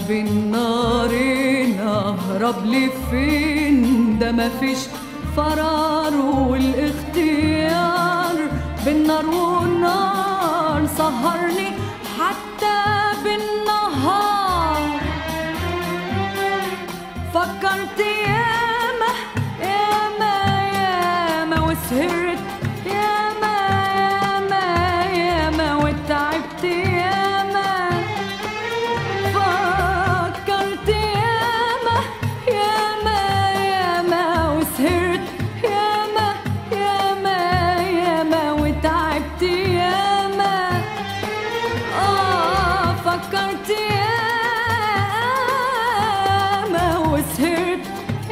بين نارين اهرب لي فين ده مفيش فرار والاختيار بالنار والنار سهرني حتى بالنهار فكرت ياما ياما ياما وسهرت ياما ياما ياما وتعبت ياما فكرت ياما ياما ياما وسهرت ياما ياما ياما وتعبت ياما آه فكرت ياما وسهرت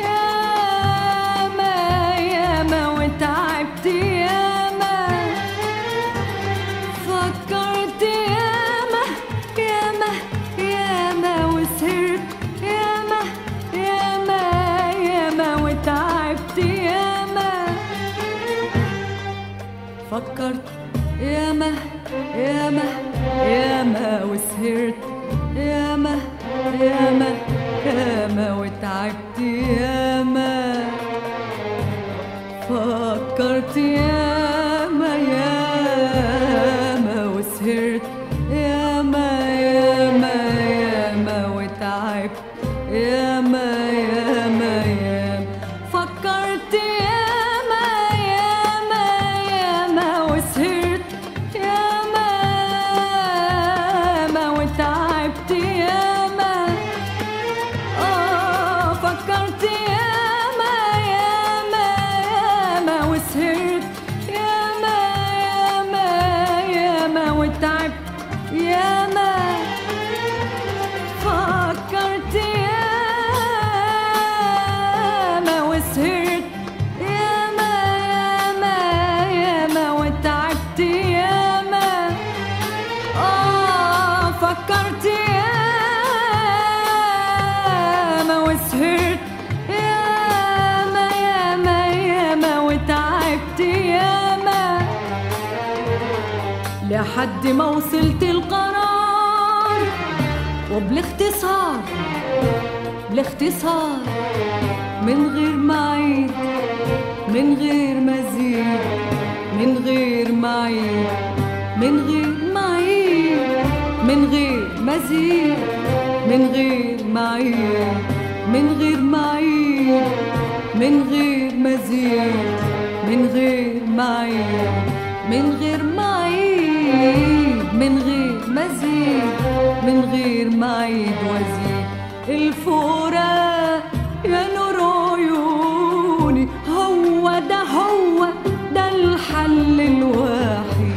ياما ياما وتعبت ياما فكرت ياما ياما ياما وسهرت ياما ياما ياما وتعبت ياما فكرت ياما ياما ياما وسهرت ياما ياما ياما وتعبت ياما فكرت ياما ياما وسهرت ياما ياما ياما وتعبت ياما ياما ياما فكرت ياما ياما ياما وسهرت ياما ياما وتعبت ياما آه فكرت ياما ياما ياما وسهرت ياما ياما ياما وتعبت ياما فكرت ياما وسهرت ياما ياما ياما وتعبت ياما آه فكرت ياما وسهرت ياما ياما ياما وتعبت ياما لحد ما وصلت القرار وبالاختصار بالاختصار من غير معيد من غير مزيد من غير معيد من غير معيد من غير مزيد من غير معيد من غير معيد من غير مزيد من غير معيد من غير معيد من غير مزيد من غير معيد وزيد الفراق يا نور عيوني هو ده هو ده الحل الوحيد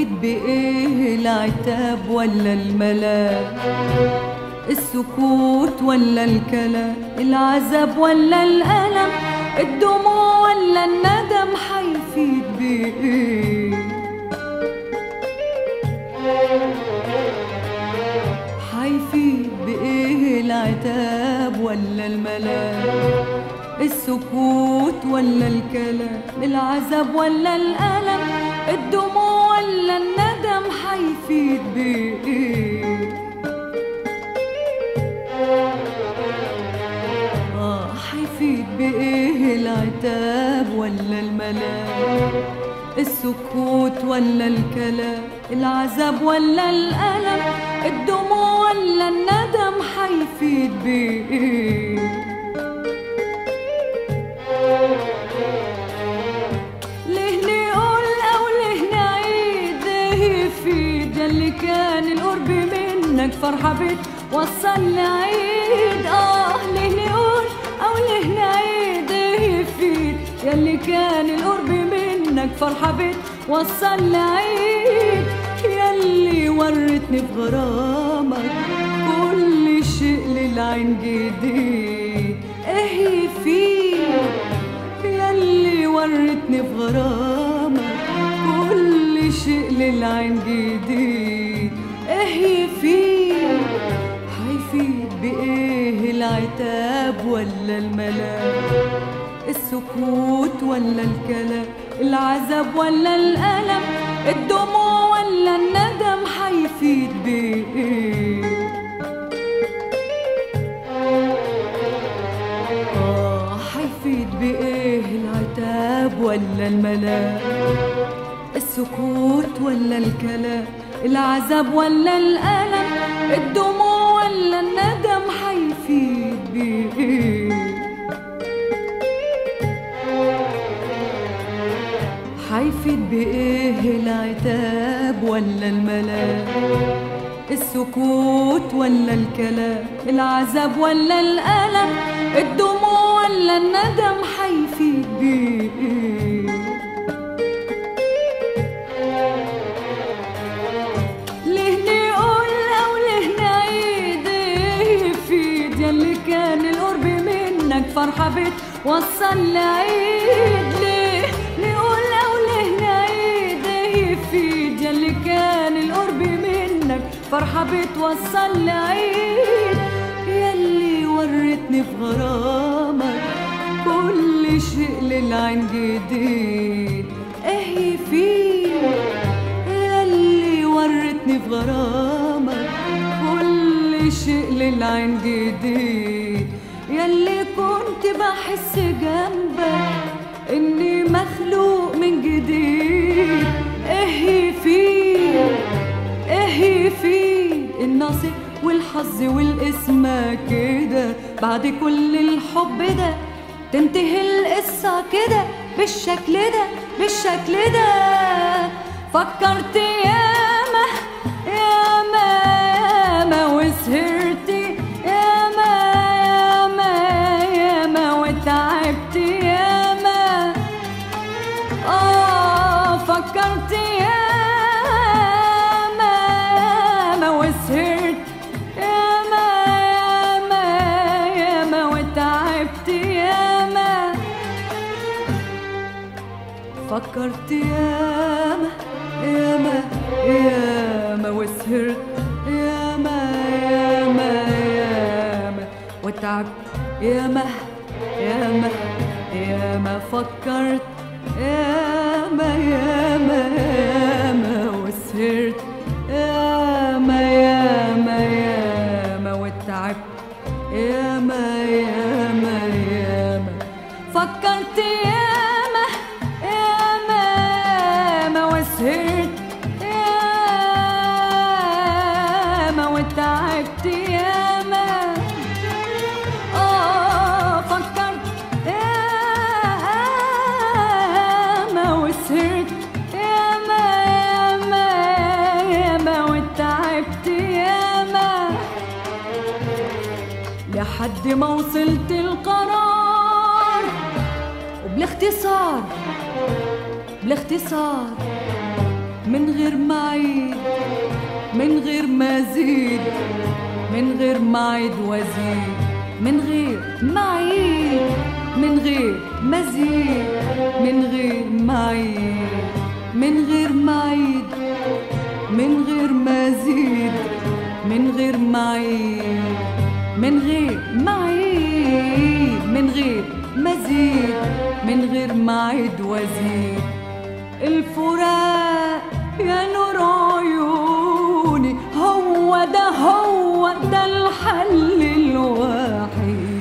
حيفيد بإيه العتاب ولا الملام السكوت ولا الكلام العذاب ولا الألم الدموع ولا الندم حيفيد بإيه حيفيد بإيه العتاب ولا الملام السكوت ولا الكلام العذاب ولا الألم الدموع ولا الندم حيفيد بإيه آه حيفيد بإيه العتاب ولا الملام السكوت ولا الكلام العذاب ولا الألم الدموع ولا الندم حيفيد بإيه ليه نقول أو ليه نعيد إيه يفيد ياللي كان القرب منك فرحة بتوصل لعيد آه ليه نقول أو ليه نعيد إيه يفيد ياللي كان القرب منك فرحة بتوصل لعيد ياللي ورتني في غرامك كل شيء للعين جديد إيه يفيد ياللي ورتني في غرامك كل شيء للعين جديد ايه يفيد حيفيد بايه العتاب ولا الملام السكوت ولا الكلام العذاب ولا الألم الدموع ولا الندم حيفيد بايه آه حيفيد بإيه العتاب ولا الملام السكوت ولا الكلام العذاب ولا الألم الدموع ولا الندم حيفيد بإيه حيفيد بإيه العتاب ولا الملام السكوت ولا الكلام العذاب ولا الألم الدموع ولا الندم حيفيد بإيه ليه نقول أو ليه نعيد إيه يفيد ياللي كان القرب منك فرحة بتوصل لعيد ليه نقول أو ليه نعيد إيه يفيد ياللي كان القرب منك فرحة بتوصل لعيد ياللي ورتني في غرامك كل شيء للعين جديد ايه يفيد ياللي ورتني في غرامك كل شيء للعين جديد ياللي كنت بحس جنبك اني مخلوق من جديد ايه يفيد ايه يفيد النصيب والحظ والاسم كده بعد كل الحب ده تنتهي القصة كده بالشكل ده بالشكل ده فكرت ياما ياما ياما وسهرت ياما ياما ياما وتعبت ياما آه فكرت ياما ياما وسهرت ياما ياما ياما وتعبت ياما فكرت ياما ياما ياما وسهرت ياما ياما ياما وتعبت ياما ياما ياما فكرت ياما ياما ياما وسهرت ياما ياما ياما وتعبت ياما ياما ياما فكرت ياما ياما ياما وسهرت ياما وتعبت ياما آه فكرت ياما وسهرت ياما ياما ياما وتعبت ياما لحد ما وصلت القرار وبالاختصار بالاختصار من غير معيد من غير مزيد من غير معيد وزيد من غير معيد من غير مزيد من غير معيد من غير معيد من غير مزيد من غير معيد من غير معيد من غير مزيد من غير معيد وزيد الفراق يا نور عيوني هو ده هو ده الحل الوحيد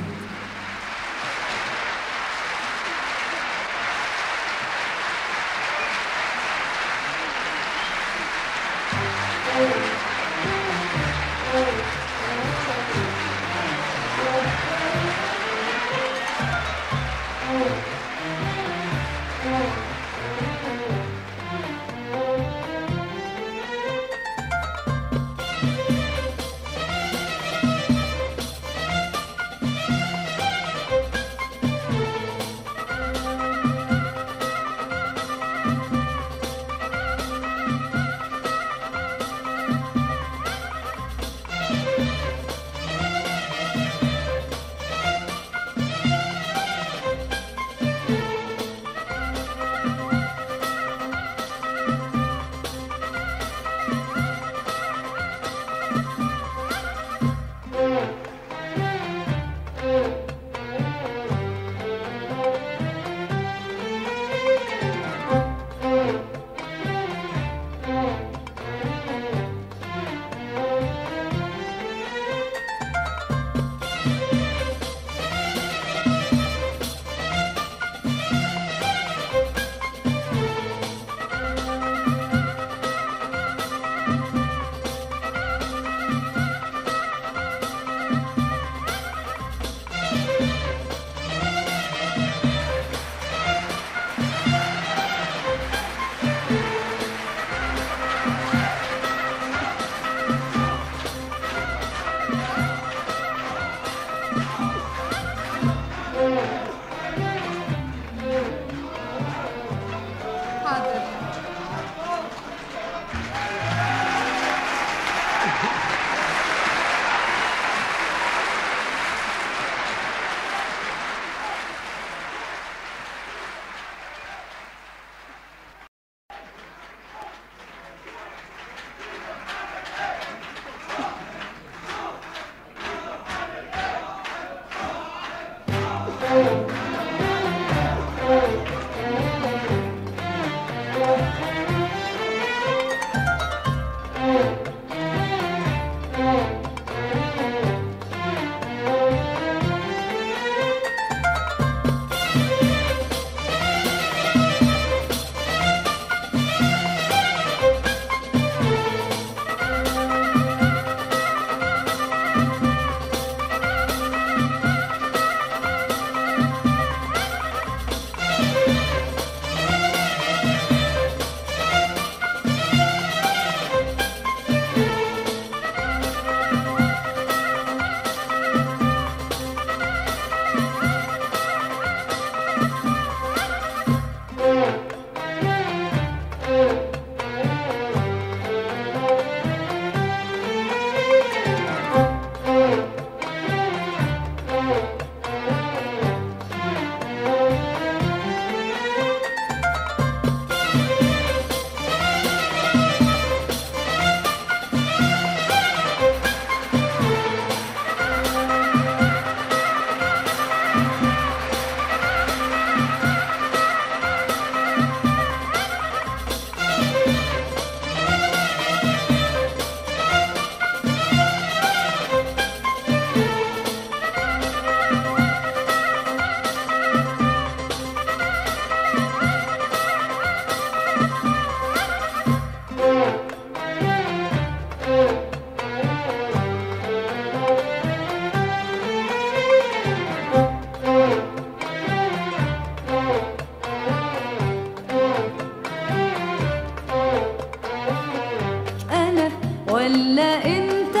ولا انت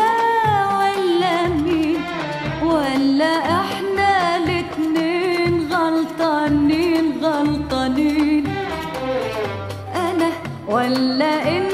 ولا مين ولا احنا الاتنين غلطانين غلطانين انا ولا انت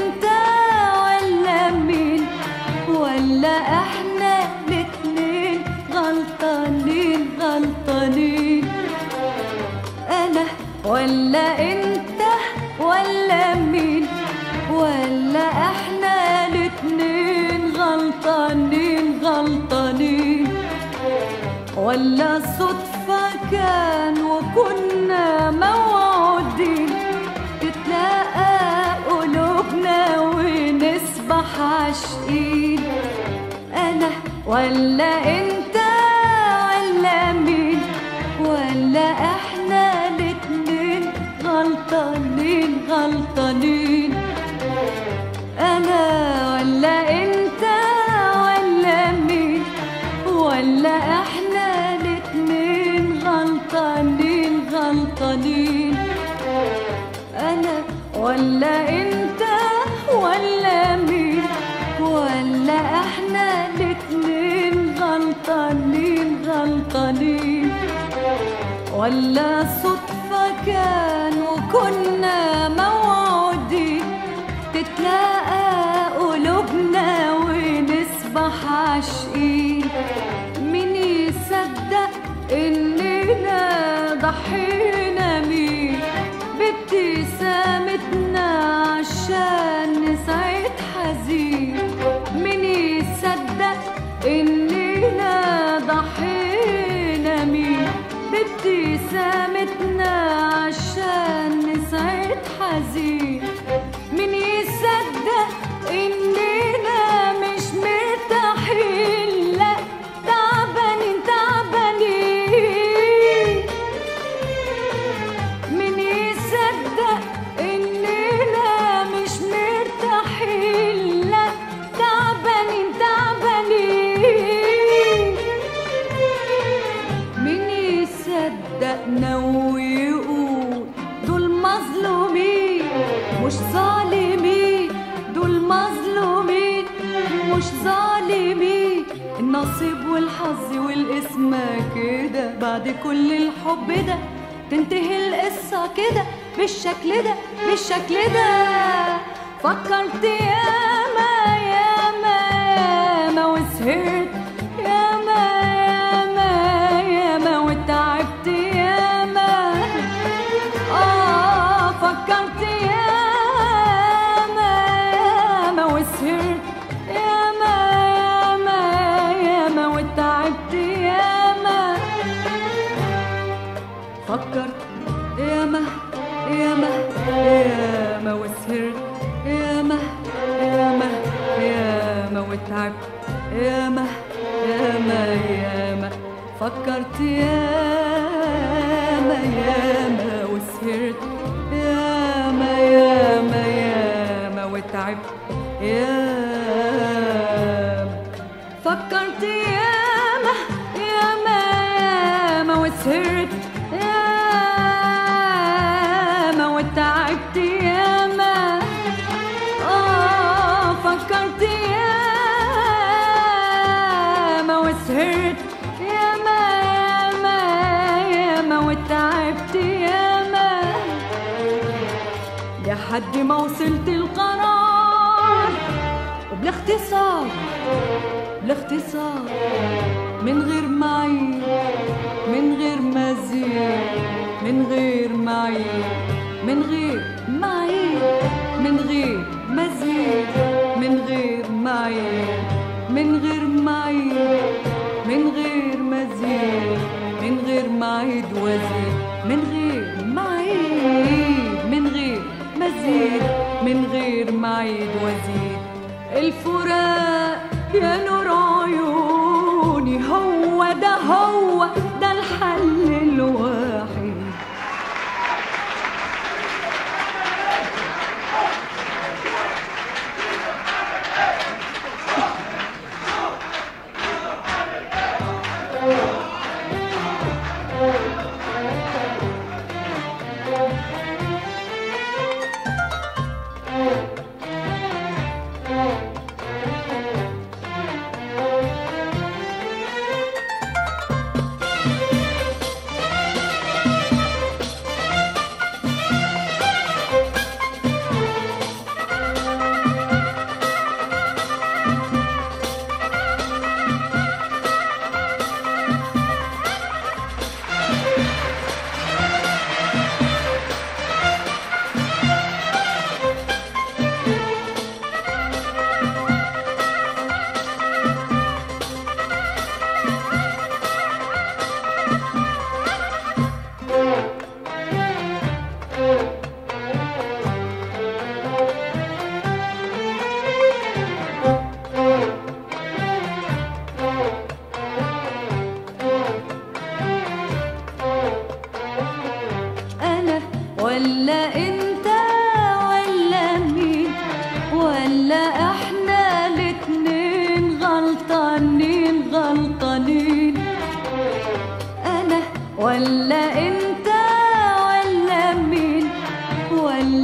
ولا صدفة كان وكنا موعودين تتلاقى قلوبنا ونسبح عاشقين أنا ولا أنت ولا مين ولا إحنا الاتنين غلطانين غلطانين أنا ولا أنت ولا مين ولا إحنا الاتنين غلطانين غلطانين أنا ولا أنت ولا مين ولا إحنا الاتنين غلطانين غلطانين ولا صدفة كان وكنا موعودين تتلاقى قلوبنا ونسبح عاشقين مين يصدق إننا ضحينا مين بابتسامتنا عشان نسعد حزين مين يصدق إننا ضحينا مين بابتسامتنا عشان نسعد حزين مين يصدق إننا مش مرتاحين لا تعبانين تعبانين مين يصدق إننا مش مرتاحين لا تعبانين تعبانين مين يصدقنا ويقول دول مظلومين مش ظالمين دول مظلومين مش ظالمين النصيب والحظ والاسم كده بعد كل الحب ده تنتهي القصة كده بالشكل ده بالشكل ده فكرت ياما ياما ياما وسهرت ياما ياما ياما وتعبت ياما آه فكرت ياما ياما وسهرت ياما ياما ياما وتعبت ياما فكرت ياما ياما ياما وسهرت ياما ياما ياما وتعبت ياما ياما ياما فكرت ياما ياما وسهرت ياما ياما ياما وتعبت ياما فكرت ياما ياما ياما وسهرت ياما وتعبت ياما آه فكرت ياما وسهرت ياما ياما ياما وتعبت ياما لحد ما وصلت القرار وبالاختصار بالاختصار من غير معين من غير مزيد من غير معين من غير معين من غير مزيد من غير معين من غير معين من غير مزيد من غير معيد وزيد من غير معيد من غير مزيد من غير معيد وزيد الفراق يا نور عيوني هو ده هو ده الحل الوحيد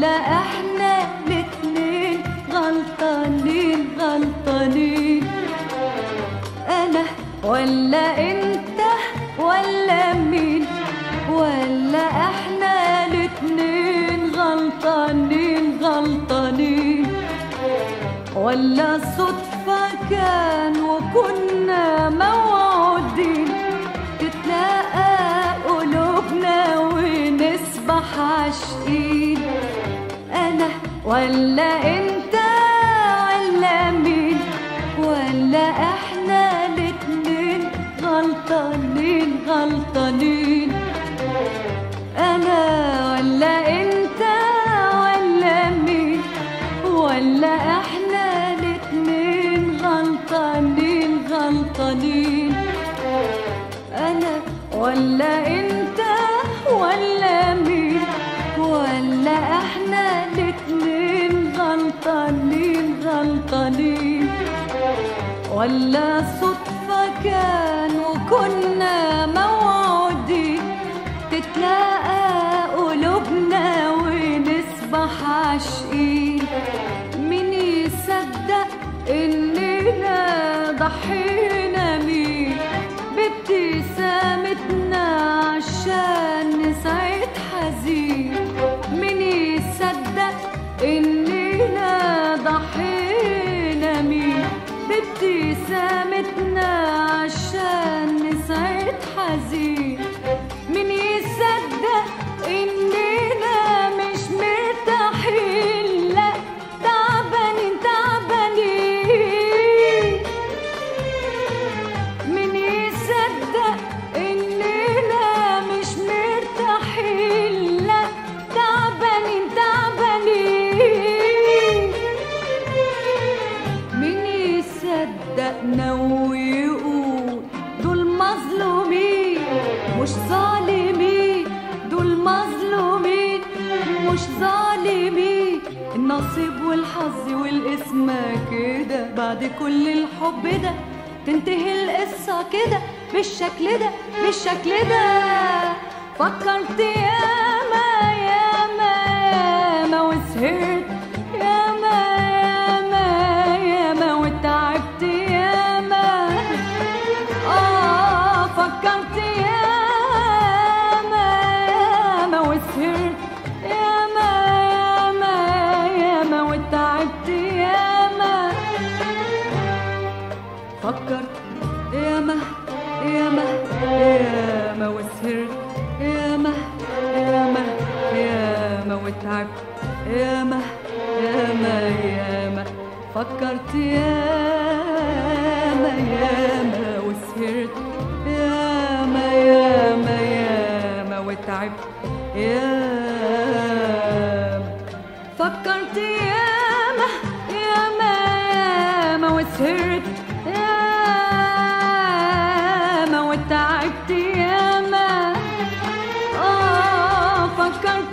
ولا احنا الاتنين غلطانين غلطانين انا ولا انت ولا مين ولا احنا الاتنين غلطانين غلطانين ولا صدفة كان وكنا موعودين تتلاقى قلوبنا ونصبح عاشقين انا ولا انت ولا مين ولا احنا الاتنين غلطانين غلطانين انا ولا انت ولا مين ولا احنا الاتنين غلطانين غلطانين انا ولا انت ولا مين ولا احنا الاتنين غلطانين غلطانين ولا صدفة كان وكنا موعودين تتلاقى قلوبنا ونصبح عاشقين مين يصدق اننا ضحينا مين بابتسامتنا عشان نسعد حزين مين يصدق اننا ضحينا مين بابتسامتنا عشان نسعد حزين مين يصدق اننا مش مرتاحين لا تعبانين تعبانين مين يصدق اننا مش مرتاحين لا تعبانين تعبانين مين يصدقنا ويقول دول مظلومين مش ظالمين دول مظلومين مش ظالمين النصيب والحظ والاسم كده بعد كل الحب ده تنتهي القصة كده بالشكل ده بالشكل ده فكرت ياما ياما ياما وسهرت ياما ياما ياما وتعبت ياما آه فكرت ياما ياما وسهرت ياما ياما ياما وتعبت ياما فكرت ياما ياما ياما وسهرت ياما ياما ياما وتعبت ياما ياما ياما فكرت ياما ياما وسهرت ياما ياما ياما وتعبت ياما فكرت ياما ياما ياما وسهرت ياما وتعبت ياما آه فكرت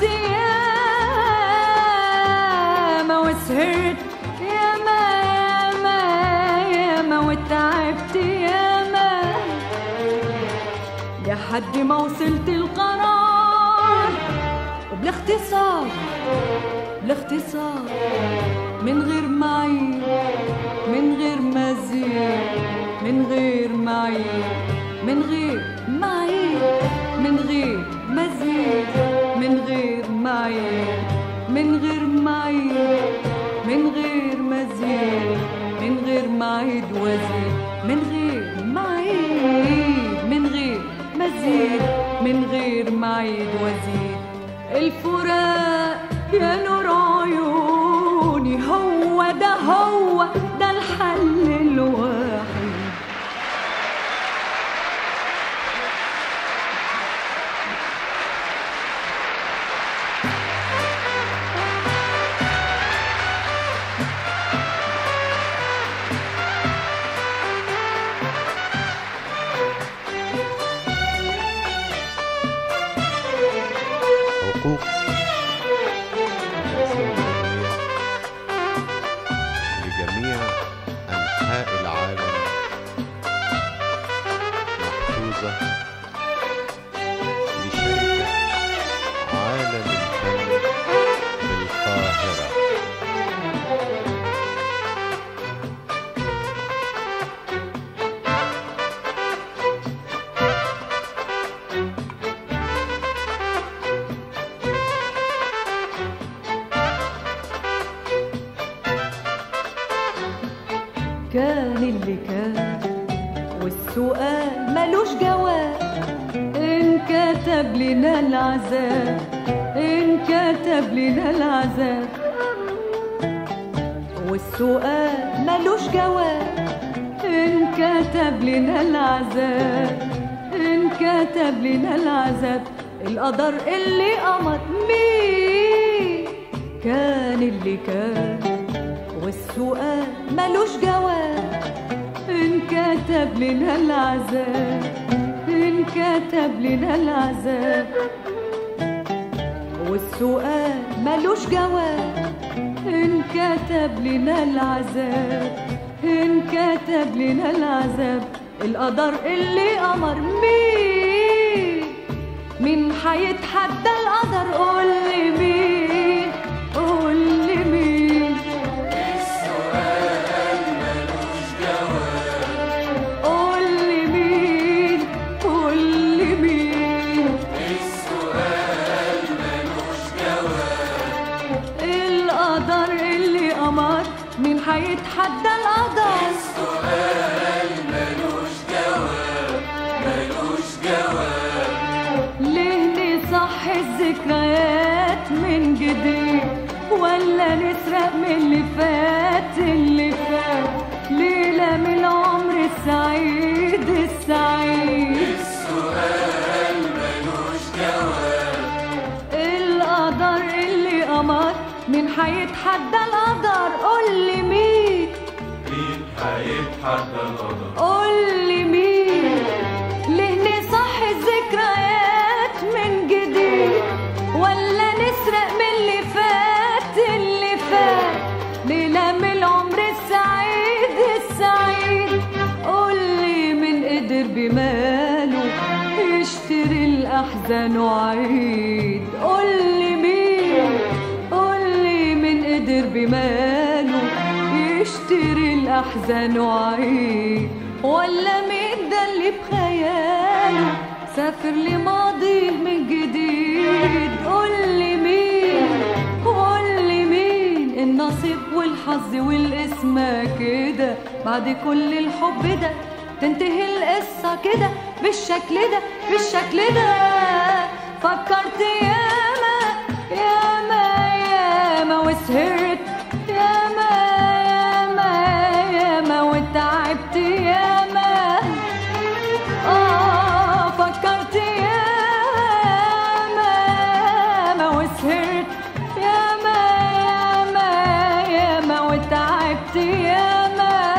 ياما وسهرت ياما ياما ياما وتعبت ياما لحد ما وصلت القرار وبالاختصار بالاختصار من غير معين من غير مزيد من غير معين من غير معين من غير مزيد من غير معين من غير معين من غير مزيد من غير معيد وزيد من غير معيد من غير مزيد من غير معيد وزيد الفراق يا نور عيوني هو ده هو ده الحل الوحيد حقوق كان اللي كان والسؤال ملوش جواب انكتب لنا العذاب انكتب لنا العذاب والسؤال ملوش جواب انكتب لنا العذاب انكتب لنا العذاب القدر اللي قمر مين كان اللي كان والسؤال ملوش جواب انكتب لنا العذاب انكتب لنا العذاب والسؤال ملوش جواب انكتب لنا العذاب انكتب لنا العذاب القدر اللي قمر مين مين حيتحدى القدر قول لي مين قول لي مين قول لي مين قول لي مين القدر اللي قمر مين حيتحدى القدر ليه نصح الذكريات من جديد ولا نسرق من اللي فات اللي فات ليلة من العمر السعيد السعيد القدر اللي قمر مين حيتحدى القدر قول لي مين مين هيتحدى القدر قول لي مين ليه نصح الذكريات من جديد ولا نسرق من اللي فات اللي فات ليلة من العمر السعيد السعيد قول لي من قدر بماله يشتري الأحزان وعيد قول لي مين قول لي من قدر بماله يشتري الأحزان وعيد ولا مين ده اللي بخياله سافر لماضيه من جديد قول لي مين قول لي مين النصيب والحظ والاسم كده بعد كل الحب ده تنتهي القصة كده بالشكل ده بالشكل ده فكرت ياما ياما ياما وسهرت ياما ياما ياما وتعبت ياما آه فكرت ياما ياما وسهرت ياما ياما ياما وتعبت ياما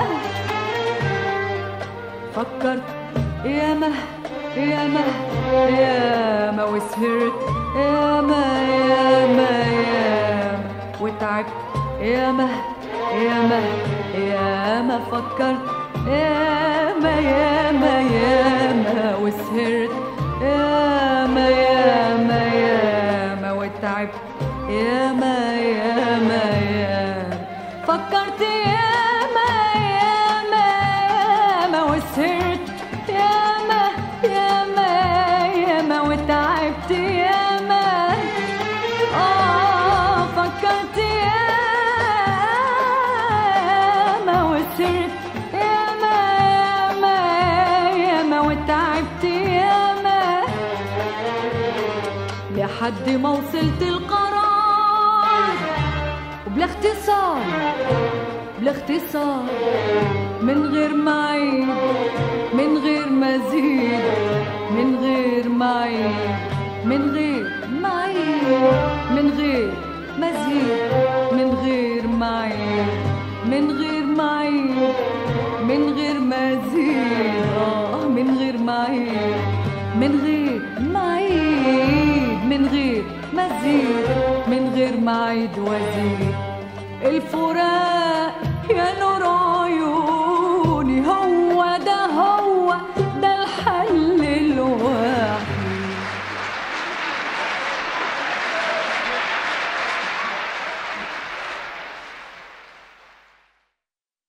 فكرت ياما ياما ياما وسهرت ياما ياما ياما وتعبت ياما ياما ياما فكرت ياما ياما ياما وسهرت ياما ياما ياما وتعبت ياما ياما ياما فكرت ياما ياما ياما وسهرت ياما ياما ياما وتعبت ياما آه فكرت ياما وسهرت ياما ياما ياما وتعبت ياما لحد ما وصلت القرار وبلا اختصار بلا اختصار من غير معيد من غير مزيد من غير معيد من غير معيد من غير مزيد من غير معيد من غير معيد من غير مزيد اه من غير معيد من غير معيد من غير مزيد من غير معيد وزيد الفراق يا نور